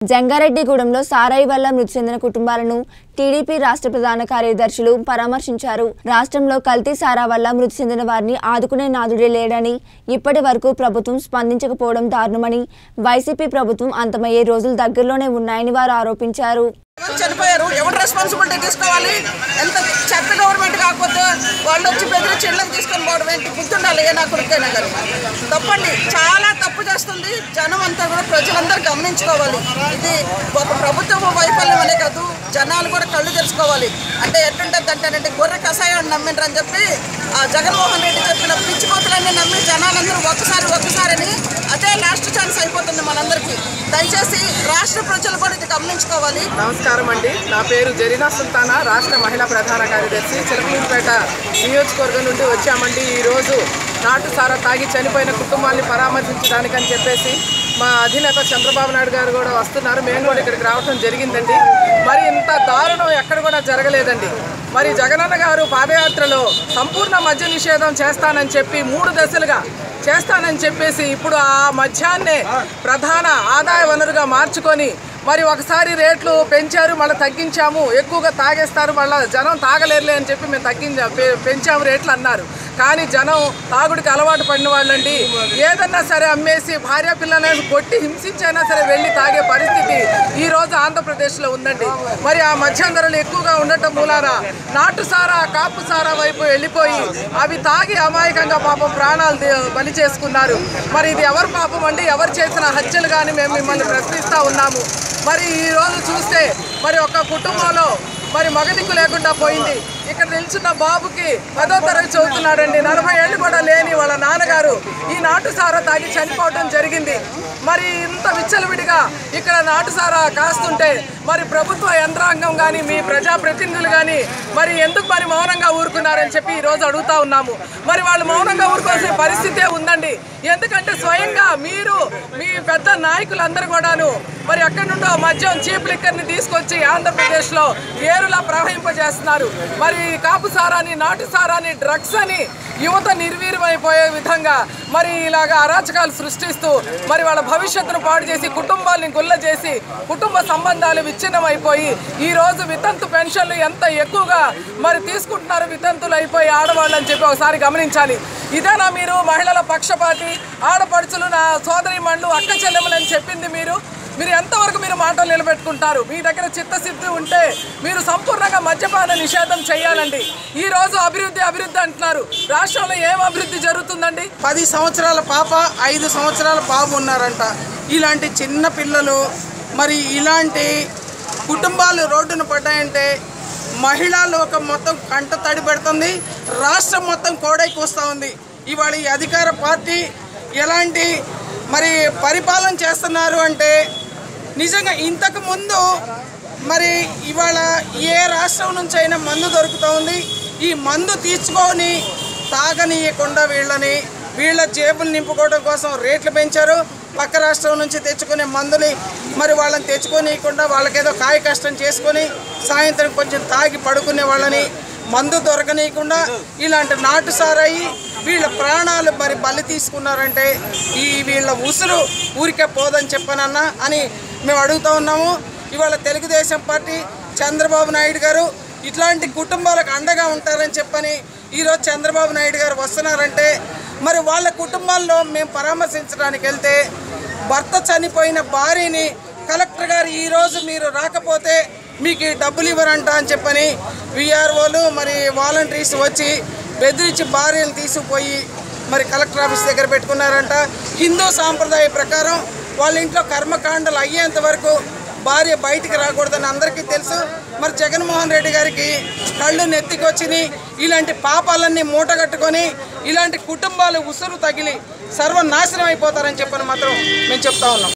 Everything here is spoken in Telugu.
జంగారెడ్డిగూడెంలో సారాయి వల్ల మృతి చెందిన కుటుంబాలను టీడీపీ రాష్ట్ర ప్రధాన కార్యదర్శులు పరామర్శించారు రాష్ట్రంలో కల్తీ సారా వల్ల మృతి చెందిన వారిని ఆదుకునే నాదుడే లేడని ఇప్పటి వరకు ప్రభుత్వం స్పందించకపోవడం దారుణమని వైసీపీ ప్రభుత్వం అంతమయ్యే రోజులు దగ్గరలోనే ఉన్నాయని వారు ఆరోపించారు ఎవరు చనిపోయారు ఎవరు రెస్పాన్సిబిలిటీ తీసుకోవాలి ఎంత చెత్త గవర్నమెంట్ కాకపోతే వాళ్ళు వచ్చి బెదిరించి ఇళ్ళకి తీసుకొని పోవడం ఏంటి బుద్ధి ఉండాలి ఏ నా కొడుకైనా గారు తప్పండి చాలా తప్పు చేస్తుంది జనం అంతా కూడా ప్రజలందరూ గమనించుకోవాలి ఇది ఒక ప్రభుత్వం వైఫల్యం అనే కాదు జనాలు కూడా కళ్ళు తెరుచుకోవాలి అంటే ఎట్లుంటుంది అంటేనంటే గొర్రె కషాయం నమ్మిండ్రు అని చెప్పి ఆ జగన్మోహన్ రెడ్డి చెప్పిన పిచ్చి కోతలన్నీ నమ్మి జనాలందరూ ఒక్కసారి ఒక్కసారని అదే లాస్ట్ ఛాన్స్ అయిపోతుంది మనందరికీ దయచేసి రాష్ట్ర ప్రజలు కూడా ఇది గమనించుకోవాలి నమస్కారం అండి నా పేరు జరీనా సుల్తానా రాష్ట్ర మహిళా ప్రధాన కార్యదర్శి చిలకలూరుపేట నియోజకవర్గం నుండి వచ్చామండి ఈరోజు నాటు సారా తాగి చనిపోయిన కుటుంబాన్ని పరామర్శించడానికి అని చెప్పేసి మా అధినేత చంద్రబాబు నాయుడు గారు కూడా వస్తున్నారు మేము కూడా ఇక్కడికి రావడం జరిగిందండి మరి ఇంత దారుణం ఎక్కడ కూడా జరగలేదండి మరి జగనన్న గారు పాదయాత్రలో సంపూర్ణ మద్య నిషేధం చేస్తానని చెప్పి మూడు దశలుగా చేస్తానని చెప్పేసి ఇప్పుడు ఆ మద్యాన్నే ప్రధాన ఆదాయ వనరుగా మార్చుకొని మరి ఒకసారి రేట్లు పెంచారు మళ్ళీ తగ్గించాము ఎక్కువగా తాగేస్తారు మళ్ళీ జనం తాగలేరులే అని చెప్పి మేము తగ్గించా పె- పెంచాము రేట్లు అన్నారు కానీ జనం తాగుడికి అలవాటు పడిన వాళ్ళండి ఏదన్నా సరే అమ్మేసి భార్య పిల్లలను కొట్టి హింసించైనా సరే వెళ్ళి తాగే పరిస్థితి ఈ రోజు ఆంధ్రప్రదేశ్లో ఉందండి మరి ఆ మద్యం ధరలు ఎక్కువగా ఉండటం మూలాన నాటు సారా కాపు సారా వైపు వెళ్ళిపోయి అవి తాగి అమాయకంగా పాపం ప్రాణాలు ది- బలి చేసుకున్నారు మరి ఇది ఎవరు పాపం అండి ఎవరు చేసిన హత్యలు కానీ మేము మిమ్మల్ని ప్రశ్నిస్తూ ఉన్నాము మరి ఈ రోజు చూస్తే మరి ఒక కుటుంబంలో మరి మగదిక్కు లేకుండా పోయింది ఇక్కడ నిల్చున్న బాబుకి పదో తరగతి చదువుతున్నాడండి నలభై ఏళ్ళు కూడా లేని వాళ్ళ నాన్నగారు ఈ నాటు సారా తాగి చనిపోవడం జరిగింది మరి ఇంత విచ్చలవిడిగా ఇక్కడ నాటు సారా కాస్తుంటే మరి ప్రభుత్వ యంత్రాంగం కానీ మీ ప్రజాప్రతినిధులు కానీ మరి ఎందుకు మరి మౌనంగా ఊరుకున్నారని చెప్పి ఈ రోజు అడుగుతా ఉన్నాము మరి వాళ్ళు మౌనంగా ఊరుకోవాల్సిన పరిస్థితే ఉందండి ఎందుకంటే స్వయంగా మీరు మీ పెద్ద నాయకులందరూ కూడాను మరి ఎక్కడి నుండో మద్యం చీప్ లిక్కర్ని తీసుకొచ్చి ఆంధ్రప్రదేశ్లో ఏరులా ప్రవహింపజేస్తున్నారు మరి కాపు సారాని నాటు సారాని డ్రగ్స్ అని యువత నిర్వీర్యమైపోయే విధంగా మరి ఇలాగ అరాచకాలు సృష్టిస్తూ మరి వాళ్ళ భవిష్యత్తును పాడు చేసి కుటుంబాలని గుల్ల చేసి కుటుంబ సంబంధాలు విచ్ఛిన్నమైపోయి ఈ రోజు వితంతు పెన్షన్లు ఎంత ఎక్కువగా మరి తీసుకుంటున్నారు వితంతులు అయిపోయి ఆడవాళ్ళు అని చెప్పి ఒకసారి గమనించాలి ఇదేనా మీరు మహిళల పక్షపాతి ఆడపడుచులు నా సోదరి మండలు అక్క చెల్లెములు అని చెప్పింది మీరు మీరు ఎంతవరకు మీరు మాటలు నిలబెట్టుకుంటారు మీ దగ్గర చిత్తశుద్ధి ఉంటే మీరు సంపూర్ణంగా మద్యపాన నిషేధం చేయాలండి ఈ రోజు అభివృద్ధి అభివృద్ధి అంటున్నారు రాష్ట్రంలో ఏం అభివృద్ధి జరుగుతుందండి పది సంవత్సరాల పాప ఐదు సంవత్సరాల బాబు ఉన్నారంట ఇలాంటి చిన్న పిల్లలు మరి ఇలాంటి కుటుంబాలు రోడ్డున పడ్డాయంటే మహిళా లోకం మొత్తం కంట తడి పెడుతుంది రాష్ట్రం మొత్తం కోడైకి వస్తూ ఉంది ఇవాళ ఈ అధికార పార్టీ ఎలాంటి మరి పరిపాలన చేస్తున్నారు అంటే నిజంగా ఇంతకు ముందు మరి ఇవాళ ఏ రాష్ట్రం నుంచి అయినా మందు దొరుకుతూ ఉంది ఈ మందు తీసుకొని తాగనీయకుండా వీళ్ళని వీళ్ళ జేబులు నింపుకోవడం కోసం రేట్లు పెంచారు పక్క రాష్ట్రం నుంచి తెచ్చుకునే మందుని మరి వాళ్ళని తెచ్చుకోనీయకుండా వాళ్ళకేదో కాయ కష్టం చేసుకొని సాయంత్రం కొంచెం తాగి పడుకునే వాళ్ళని మందు దొరకనీయకుండా ఇలాంటి నాటు సారాయి వీళ్ళ ప్రాణాలు మరి బలి తీసుకున్నారంటే ఈ వీళ్ళ ఉసురు ఊరికే పోదని చెప్పనన్నా అని మేము అడుగుతా ఉన్నాము ఇవాళ తెలుగుదేశం పార్టీ చంద్రబాబు నాయుడు గారు ఇట్లాంటి కుటుంబాలకు అండగా ఉంటారని చెప్పని ఈరోజు చంద్రబాబు నాయుడు గారు వస్తున్నారంటే మరి వాళ్ళ కుటుంబాల్లో మేము పరామర్శించడానికి వెళ్తే భర్త చనిపోయిన భార్యని కలెక్టర్ గారు ఈరోజు మీరు రాకపోతే మీకు ఈ డబ్బులు ఇవ్వరంట అని చెప్పని విఆర్ఓలు మరి వాలంటీర్స్ వచ్చి బెదిరించి భార్యలు తీసుకుపోయి మరి కలెక్టర్ ఆఫీస్ దగ్గర పెట్టుకున్నారంట హిందూ సాంప్రదాయ ప్రకారం వాళ్ళ ఇంట్లో కర్మకాండలు అయ్యేంత వరకు భార్య బయటికి రాకూడదని అందరికీ తెలుసు మరి జగన్మోహన్ రెడ్డి గారికి కళ్ళు నెత్తికొచ్చినాయి ఇలాంటి పాపాలన్నీ మూటగట్టుకొని ఇలాంటి కుటుంబాలు ఉసురు తగిలి సర్వనాశనం అయిపోతారని చెప్పని మాత్రం మేము చెప్తా ఉన్నాం